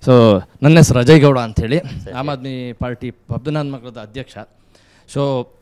So ನನ್ನ ಹೆಸರು ಅಜಯ್ ಗೌಡ ಅಂಥೇಳಿ ಆಮ್ ಆದ್ಮಿ ಪಾರ್ಟಿ ಪಬ್ದನಾಥ್ ಮಕ್ಕಳದ ಅಧ್ಯಕ್ಷ ಸೊ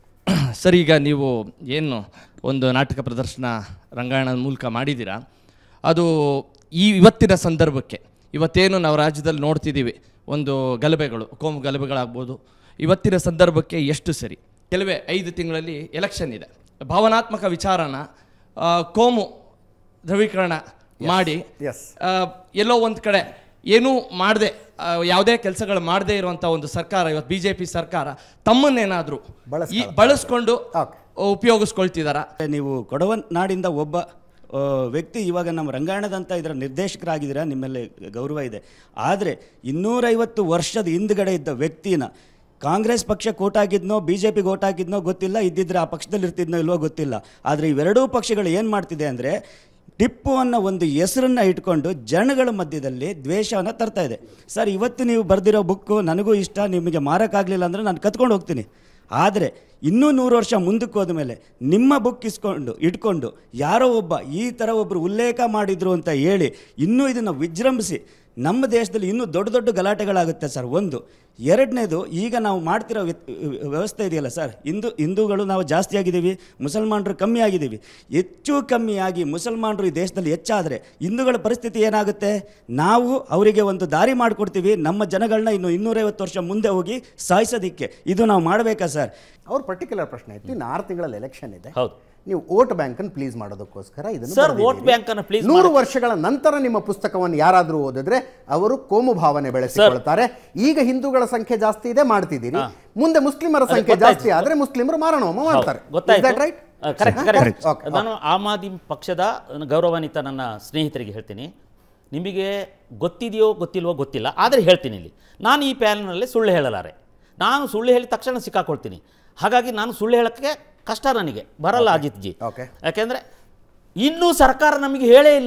ಸರ್ ಈಗ ನೀವು ಏನು ಒಂದು ನಾಟಕ ಪ್ರದರ್ಶನ ರಂಗಾಯಣದ ಮೂಲಕ ಮಾಡಿದ್ದೀರಾ ಅದು ಈ ಇವತ್ತಿನ ಸಂದರ್ಭಕ್ಕೆ ಇವತ್ತೇನು ನಾವು ರಾಜ್ಯದಲ್ಲಿ ನೋಡ್ತಿದ್ದೀವಿ ಒಂದು ಗಲಭೆಗಳು ಕೋಮು ಗಲಭೆಗಳಾಗ್ಬೋದು ಇವತ್ತಿನ ಸಂದರ್ಭಕ್ಕೆ ಎಷ್ಟು ಸರಿ ಕೆಲವೇ ಐದು ತಿಂಗಳಲ್ಲಿ ಎಲೆಕ್ಷನ್ ಇದೆ ಭಾವನಾತ್ಮಕ ವಿಚಾರನ ಆ, ಕೋಮು ಧ್ರುವೀಕರಣ ಮಾಡಿ Yes. ಆ, ಎಲ್ಲೋ ಒಂದು ಕಡೆ ಏನೂ ಮಾಡದೆ ಯಾವುದೇ ಕೆಲಸಗಳು ಮಾಡದೇ ಇರುವಂಥ ಒಂದು ಸರ್ಕಾರ ಇವತ್ತು ಬಿ ಜೆ ಪಿ ಸರ್ಕಾರ ತಮ್ಮನ್ನೇನಾದರೂ ಈ ಬಳಸ್ಕೊಂಡು Okay. ಉಪಯೋಗಿಸ್ಕೊಳ್ತಿದಾರ ನೀವು ಕೊಡವ ನಾಡಿಂದ ಒಬ್ಬ ಆ, ವ್ಯಕ್ತಿ ಇವಾಗ ನಮ್ಮ ರಂಗಾಯಣದಂತ ಇದರ ನಿರ್ದೇಶಕರಾಗಿದ್ದೀರಾ ನಿಮ್ಮಲ್ಲಿ ಗೌರವ ಇದೆ ಆದರೆ ಇನ್ನೂರೈವತ್ತು ವರ್ಷದ ಹಿಂದ್ಗಡೆ ಇದ್ದ ವ್ಯಕ್ತಿನ ಕಾಂಗ್ರೆಸ್ ಪಕ್ಷಕ್ಕೆ ಓಟ್ ಹಾಕಿದ್ನೋ ಬಿ ಜೆ ಪಿಗೆ ಓಟ್ ಹಾಕಿದ್ನೋ ಗೊತ್ತಿಲ್ಲ ಇದ್ದಿದ್ರೆ ಆ ಪಕ್ಷದಲ್ಲಿ ಇರ್ತಿದ್ನೋ ಇಲ್ವೋ ಗೊತ್ತಿಲ್ಲ ಆದರೆ ಇವೆರಡೂ ಪಕ್ಷಗಳು ಏನು ಮಾಡ್ತಿದೆ ಅಂದರೆ ಟಿಪ್ಪು ಅನ್ನೋ ಒಂದು ಹೆಸರನ್ನ ಇಟ್ಕೊಂಡು ಜನಗಳ ಮಧ್ಯದಲ್ಲಿ ದ್ವೇಷವನ್ನು ತರ್ತಾ ಇದೆ ಸರ್ ಇವತ್ತು ನೀವು ಬರೆದಿರೋ ಬುಕ್ಕು ನನಗೂ ಇಷ್ಟ ನಿಮಗೆ ಮಾರಕ್ಕಾಗಲಿಲ್ಲ ಅಂದರೆ ನಾನು ಕತ್ಕೊಂಡು ಹೋಗ್ತೀನಿ ಆದರೆ ಇನ್ನೂ ನೂರು ವರ್ಷ ಮುಂದಕ್ಕೆ ಹೋದ್ಮೇಲೆ ನಿಮ್ಮ ಬುಕ್ ಇಸ್ಕೊಂಡು ಇಟ್ಕೊಂಡು ಯಾರೋ ಒಬ್ಬ ಈ ಥರ ಒಬ್ಬರು ಉಲ್ಲೇಖ ಮಾಡಿದ್ರು ಅಂತ ಹೇಳಿ ಇನ್ನೂ ಇದನ್ನು ವಿಜೃಂಭಿಸಿ ನಮ್ಮ ದೇಶದಲ್ಲಿ ಇನ್ನೂ ದೊಡ್ಡ ದೊಡ್ಡ ಗಲಾಟೆಗಳಾಗುತ್ತೆ ಸರ್ ಒಂದು ಎರಡನೇದು ಈಗ ನಾವು ಮಾಡ್ತಿರೋ ವ್ಯತ್- ವ್ಯವಸ್ಥೆ ಇದೆಯಲ್ಲ ಸರ್ ಹಿಂದೂ ಹಿಂದೂಗಳು ನಾವು ಜಾಸ್ತಿ ಆಗಿದ್ದೀವಿ ಮುಸಲ್ಮಾನರು ಕಮ್ಮಿ ಆಗಿದ್ದೀವಿ ಹೆಚ್ಚು ಕಮ್ಮಿಯಾಗಿ ಮುಸಲ್ಮಾನರು ಈ ದೇಶದಲ್ಲಿ ಹೆಚ್ಚಾದರೆ ಹಿಂದೂಗಳ ಪರಿಸ್ಥಿತಿ ಏನಾಗುತ್ತೆ ನಾವು ಅವರಿಗೆ ಒಂದು ದಾರಿ ಮಾಡಿಕೊಡ್ತೀವಿ ನಮ್ಮ ಜನಗಳನ್ನ ಇನ್ನು ಇನ್ನೂರೈವತ್ತು ವರ್ಷ ಮುಂದೆ ಹೋಗಿ ಸಾಯಿಸೋದಿಕ್ಕೆ ಇದು ನಾವು ಮಾಡಬೇಕಾ ಸರ್ ಅವ್ರ ಪರ್ಟಿಕ್ಯುಲರ್ ಪ್ರಶ್ನೆ ಇತ್ತು ಇನ್ನು ಆರು ತಿಂಗಳಲ್ಲಿ ಎಲೆಕ್ಷನ್ ಇದೆ ಹೌದು. ನೀವು ವೋಟ್ ಬ್ಯಾಂಕ್ ಅನ್ನು ಪ್ಲೀಸ್ ಮಾಡೋದಕ್ಕೋಸ್ಕರ ಇದನ್ನು Sir, ಬರೆದಿದ್ದೀರಿ. vote bank ಅನ್ನು please ನೂರು ಮಾಡಿ- ವರ್ಷಗಳ ನಂತರ ನಿಮ್ಮ ಪುಸ್ತಕವನ್ನು ಯಾರಾದರೂ ಓದಿದ್ರೆ ಅವರು ಕೋಮು ಭಾವನೆ ಬೆಳೆಸಿಕೊಳ್ತಾರೆ ಈಗ ಹಿಂದೂಗಳ ಸಂಖ್ಯೆ ಜಾಸ್ತಿ ಇದೆ ಮಾಡ್ತಿದ್ದೀರಿ ಮುಂದೆ ಮುಸ್ಲಿಮರ ಅದೇ ಸಂಖ್ಯೆ ಗೊತ್ತಾಯ್ತು. ಜಾಸ್ತಿ ಆದ್ರೆ ಮುಸ್ಲಿಮರು ಮಾರಣೋಮ ಮಾಡ್ತಾರೆ ಗೊತ್ತಾಯ್ತು ರೈಟ್ ಕರೆಕ್ಟ್ ಕರೆಕ್ಟ್ Okay, ನಾನು ಆಮ್ ಆದ್ಮಿ ಪಕ್ಷದ ಗೌರವಾನ್ವಿತ ನನ್ನ ಸ್ನೇಹಿತರಿಗೆ ಹೇಳ್ತೀನಿ ನಿಮಗೆ ಗೊತ್ತಿದೆಯೋ ಗೊತ್ತಿಲ್ವೋ ಗೊತ್ತಿಲ್ಲ ಆದರೆ ಹೇಳ್ತೀನಿ ಇಲ್ಲಿ ನಾನು ಈ ಪ್ಯಾನಲ್ನಲ್ಲಿ ಸುಳ್ಳು ಹೇಳಲಾರೆ ನಾನು ಸುಳ್ಳು ಹೇಳಿ ತಕ್ಷಣ ಸಿಕ್ಕಾಕೊಳ್ತೀನಿ ಹಾಗಾಗಿ ನಾನು ಸುಳ್ಳು ಹೇಳೋಕ್ಕೆ ಕಷ್ಟ ನನಗೆ ಬರಲ್ಲ ಅಜಿತ್ ಜಿ Okay. ಯಾಕೆಂದರೆ ಇನ್ನೂ ಸರ್ಕಾರ ನಮಗೆ ಹೇಳೇ ಇಲ್ಲ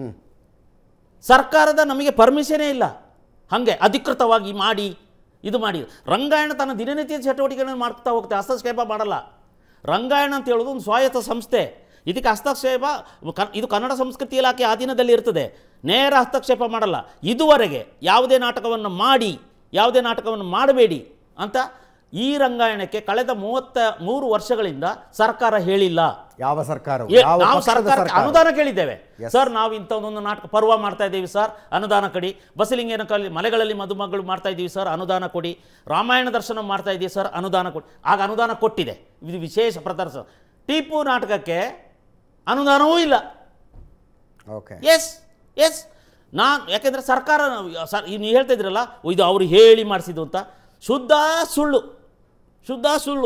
ಸರ್ಕಾರದ ನಮಗೆ ಪರ್ಮಿಷನೇ ಇಲ್ಲ ಹಾಗೆ ಅಧಿಕೃತವಾಗಿ ಮಾಡಿ ಇದು ಮಾಡಿ ರಂಗಾಯಣ ತನ್ನ ದಿನನಿತ್ಯದ ಚಟುವಟಿಕೆಗಳನ್ನು ಮಾಡ್ತಾ ಹೋಗುತ್ತೆ ಹಸ್ತಕ್ಷೇಪ ಮಾಡಲ್ಲ ರಂಗಾಯಣ ಅಂತ ಹೇಳೋದು ಒಂದು ಸ್ವಾಯತ್ತ ಸಂಸ್ಥೆ ಇದಕ್ಕೆ ಹಸ್ತಕ್ಷೇಪ ಕ- ಇದು ಕನ್ನಡ ಸಂಸ್ಕೃತಿ ಇಲಾಖೆ ಅಧೀನದಲ್ಲಿ ಇರ್ತದೆ ನೇರ ಹಸ್ತಕ್ಷೇಪ ಮಾಡಲ್ಲ ಇದುವರೆಗೆ ಯಾವುದೇ ನಾಟಕವನ್ನು ಮಾಡಿ ಯಾವುದೇ ನಾಟಕವನ್ನು ಮಾಡಬೇಡಿ ಅಂತ ಈ ರಂಗಾಯಣಕ್ಕೆ ಕಳೆದ ಮೂವತ್ತ ಮೂರು ವರ್ಷಗಳಿಂದ ಸರ್ಕಾರ ಹೇಳಿಲ್ಲ ಯಾವ ಸರ್ಕಾರ ಏ, ಯಾವ ನಾವು ಪಕ್ಷದ ಸರ್ಕಾರಕ್ಕೆ ಸರ್ಕಾರ? ಅನುದಾನ ಕೇಳಿದ್ದೇವೆ Yes. ಸರ್ ನಾವು ಇಂಥದ್ದೊಂದು ನಾಟಕ ಪರ್ವ ಮಾಡ್ತಾ ಇದ್ದೀವಿ ಸರ್ ಅನುದಾನ ಕೊಡಿ ಬಸಲಿಂಗೇನ ಕಲಿ ಮಲೆಗಳಲ್ಲಿ ಮದುಮಗಳು ಮಾಡ್ತಾ ಇದ್ದೀವಿ ಸರ್ ಅನುದಾನ ಕೊಡಿ ರಾಮಾಯಣ ದರ್ಶನ ಮಾಡ್ತಾ ಇದ್ದೀವಿ ಸರ್ ಅನುದಾನ ಕೊಡಿ ಆಗ ಅನುದಾನ ಕೊಟ್ಟಿದೆ ಇದು ವಿಶೇಷ ಪ್ರದರ್ಶನ ಟಿಪ್ಪು ನಾಟಕಕ್ಕೆ ಅನುದಾನವೂ ಇಲ್ಲ ಓಕೆ ಎಸ್ ಎಸ್ ನಾನು ಯಾಕೆಂದರೆ ಸರ್ಕಾರ ಸರ್ ನೀವು ಹೇಳ್ತಾ ಇದ್ರಲ್ಲ ಇದು ಅವರು ಹೇಳಿ ಮಾಡಿಸಿದ್ದು ಅಂತ ಶುದ್ಧ ಸುಳ್ಳು ಶುದ್ಧ ಸುಳ್ಳು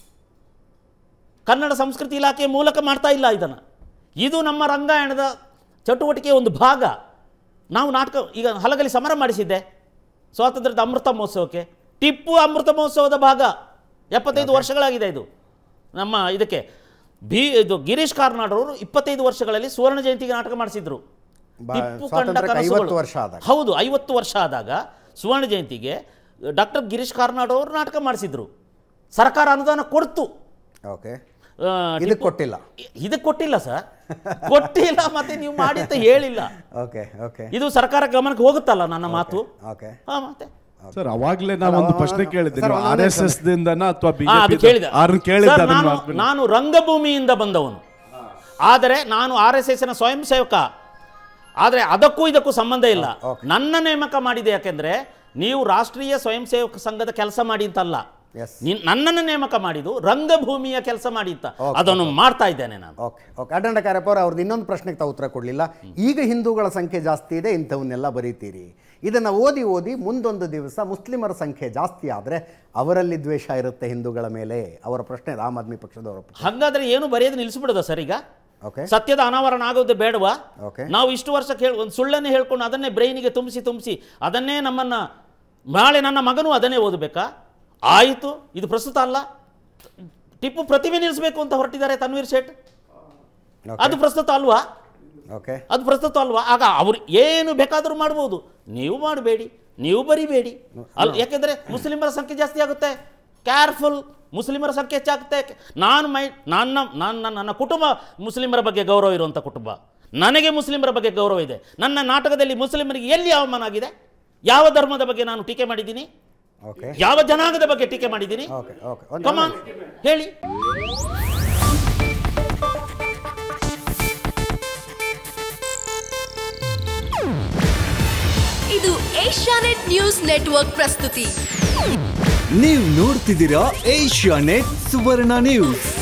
ಕನ್ನಡ ಸಂಸ್ಕೃತಿ ಇಲಾಖೆ ಮೂಲಕ ಮಾಡ್ತಾ ಇಲ್ಲ ಇದನ್ನು ಇದು ನಮ್ಮ ರಂಗಾಯಣದ ಚಟುವಟಿಕೆಯ ಒಂದು ಭಾಗ ನಾವು ನಾಟಕ ಈಗ ಹಲಗಲಿ ಸಮರ ಮಾಡಿಸಿದ್ದೆ ಸ್ವಾತಂತ್ರ್ಯದ ಅಮೃತ ಮಹೋತ್ಸವಕ್ಕೆ ಟಿಪ್ಪು ಅಮೃತ ಮಹೋತ್ಸವದ ಭಾಗ ಎಪ್ಪತ್ತೈದು ವರ್ಷಗಳಾಗಿದೆ ಇದು ನಮ್ಮ ಇದಕ್ಕೆ ಬಿ ಇದು ಗಿರೀಶ್ ಕಾರ್ನಾಡವರು ಇಪ್ಪತ್ತೈದು ವರ್ಷಗಳಲ್ಲಿ ಸುವರ್ಣ ಜಯಂತಿಗೆ ನಾಟಕ ಮಾಡಿಸಿದ್ರು ಬಾ- ಟಿಪ್ಪು ಕಂಡ ಸ್ವಾತಂತ್ರ್ಯಕ್ಕೆ ಕನಸುಗಳು. 50 ವರ್ಷ ಆದಾಗ. ಹೌದು ಐವತ್ತು ವರ್ಷ ಆದಾಗ ಸುವರ್ಣ ಜಯಂತಿಗೆ ಡಾಕ್ಟರ್ ಗಿರೀಶ್ ಕಾರ್ನಾಡ್ ಅವರು ನಾಟಕ ಮಾಡಿಸಿದ್ರು ಸರ್ಕಾರ ಅನುದಾನ ಕೊಡ್ತು ಓಕೆ ಆ, ಇದಕ್ಕೆ ಟಿಪ್ಪು- ಕೊಟ್ಟಿಲ್ಲ ಇದಕ್ಕೆ ಕೊಟ್ಟಿಲ್ಲ ಸರ್ ಕೊಟ್ಟಿಲ್ಲ ಮತ್ತೆ ನೀವು ಮಾಡಿ ಅಂತ ಹೇಳಿಲ್ಲ ಓಕೆ ಓಕೆ ಇದು ಸರ್ಕಾರ ಗಮನಕ್ಕೆ ಹೋಗುತ್ತಲ್ಲ ನನ್ನ ಮಾತು ಓಕೆ ಹಾ ಮತ್ತೆ ಸರ್ ಅವಾಗ್ಲೇ ನಾವು ಒಂದು ಪ್ರಶ್ನೆ ಕೇಳಿದ್ದೆ ಸರ್, ನೀವು ಒಂದೊಂದೇ ಆರ್ ಎಸ್ ಎಸ್ ದಿಂದನ ಅಥವಾ ಹಾ, ಅದು ಬಿಜೆಪಿ ಕೇಳಿದೆ ಆರನ್ನು ಕೇಳಿದ್ದೆ ಸರ್, ಅದನ್ನ ನಾನು ಮಾತ್ರ- ನಾನು ರಂಗಭೂಮಿಯಿಂದ ಬಂದವನು ಆದರೆ ನಾನು ಆರ್ ಎಸ್ ಎಸ್ನ ಸ್ವಯಂ ಸೇವಕ ಆದರೆ ಅದಕ್ಕೂ ಇದಕ್ಕೂ ಸಂಬಂಧ ಇಲ್ಲ ನನ್ನ ನೇಮಕ ಮಾಡಿದೆ ಯಾಕೆಂದ್ರೆ ನೀವು ರಾಷ್ಟ್ರೀಯ ಸ್ವಯಂ ಸೇವಕ ಸಂಘದ ಕೆಲಸ ಮಾಡಿ ಅಂತಲ್ಲ Yes. ನಿನ್- ನನ್ನನ್ನು ನೇಮಕ ಮಾಡಿದ್ದು ರಂಗಭೂಮಿಯ ಕೆಲಸ ಮಾಡಿ ಅಂತ ಅದನ್ನು ಮಾಡ್ತಾ ಇದ್ದೇನೆ ನಾನು ಓಕೆ ಓಕೆ ಅಡ್ಡಂಡ ಕಾರ್ಯಪ್ಪ ಅವ್ರದ್ದು ಇನ್ನೊಂದು ಪ್ರಶ್ನೆಗೆ ತಾವು ಉತ್ತರ ಕೊಡಲಿಲ್ಲ ಈಗ ಹಿಂದೂಗಳ ಸಂಖ್ಯೆ ಜಾಸ್ತಿ ಇದೆ ಇಂಥವನ್ನೆಲ್ಲ ಬರೀತೀರಿ ಇದನ್ನು ಓದಿ ಓದಿ ಮುಂದೊಂದು ದಿವಸ ಮುಸ್ಲಿಮರ ಸಂಖ್ಯೆ ಜಾಸ್ತಿ ಆದರೆ ಅವರಲ್ಲಿ ದ್ವೇಷ ಇರುತ್ತೆ ಹಿಂದೂಗಳ ಮೇಲೆ ಅವರ ಪ್ರಶ್ನೆ ಆಮ್ ಆದ್ಮಿ ಪಕ್ಷದವರ ಪ್ರಶ್ನೆ ಹಾಗಾದ್ರೆ ಏನು ಬರೆಯೋದು ನಿಲ್ಲಿಸ್ಬಿಡೋದ ಸರ್ ಈಗ ಓಕೆ ಸತ್ಯದ ಅನಾವರಣ ಆಗೋದು ಬೇಡವಾ Okay. ನಾವು ಇಷ್ಟು ವರ್ಷ ಕೇಳಿ ಒಂದು ಸುಳ್ಳನ್ನೇ ಹೇಳ್ಕೊಂಡು ಅದನ್ನೇ ಬ್ರೈನಿಗೆ ತುಂಬಿಸಿ ತುಂಬಿಸಿ ಅದನ್ನೇ ನಮ್ಮನ್ನ ನಾಳೆ ನನ್ನ ಮಗನೂ ಅದನ್ನೇ ಓದಬೇಕಾ ಆಯಿತು ಇದು ಪ್ರಸ್ತುತ ಅಲ್ಲ ಟಿಪ್ಪು ಪ್ರತಿಮೆ ನಿಲ್ಲಿಸಬೇಕು ಅಂತ ಹೊರಟಿದ್ದಾರೆ ತನ್ವೀರ್ ಶೇಟ್ ಅದು ಪ್ರಸ್ತುತ ಅಲ್ವಾ ಓಕೆ ಅದು ಪ್ರಸ್ತುತ ಅಲ್ವಾ ಆಗ ಅವ್ರು ಏನು ಬೇಕಾದರೂ ಮಾಡ್ಬೋದು ನೀವು ಮಾಡಬೇಡಿ ನೀವು ಬರಿಬೇಡಿ ಅಲ್ ಯಾಕೆಂದರೆ ಮುಸ್ಲಿಮರ ಸಂಖ್ಯೆ ಜಾಸ್ತಿ ಆಗುತ್ತೆ ಕೇರ್ಫುಲ್ ಮುಸ್ಲಿಮರ ಸಂಖ್ಯೆ ಹೆಚ್ಚಾಗುತ್ತೆ ನಾನು ಮೈ ನನ್ನ ನನ್ನ ನನ್ನ ಕುಟುಂಬ ಮುಸ್ಲಿಮರ ಬಗ್ಗೆ ಗೌರವ ಇರುವಂಥ ಕುಟುಂಬ ನನಗೆ ಮುಸ್ಲಿಮರ ಬಗ್ಗೆ ಗೌರವ ಇದೆ ನನ್ನ ನಾಟಕದಲ್ಲಿ ಮುಸ್ಲಿಮರಿಗೆ ಎಲ್ಲಿ ಅವಮಾನ ಆಗಿದೆ ಯಾವ ಧರ್ಮದ ಬಗ್ಗೆ ನಾನು ಟೀಕೆ ಮಾಡಿದ್ದೀನಿ ಓಕೆ ಯಾವ ಜನಾಂಗದ ಬಗ್ಗೆ ಟೀಕೆ ಮಾಡಿದ್ದೀನಿ ಓಕೆ ಓಕೆ ಒಂದು ಕಮಾನ್ ಹೇಳಿ ಇದು ಏಷ್ಯಾನೆಟ್ ನ್ಯೂಸ್ ನೆಟ್ವರ್ಕ್ ಪ್ರಸ್ತುತಿ ನೀವು ನೋಡ್ತಿದ್ದೀರಾ ಏಷ್ಯಾ ನೆಟ್ ಸುವರ್ಣ ನ್ಯೂಸ್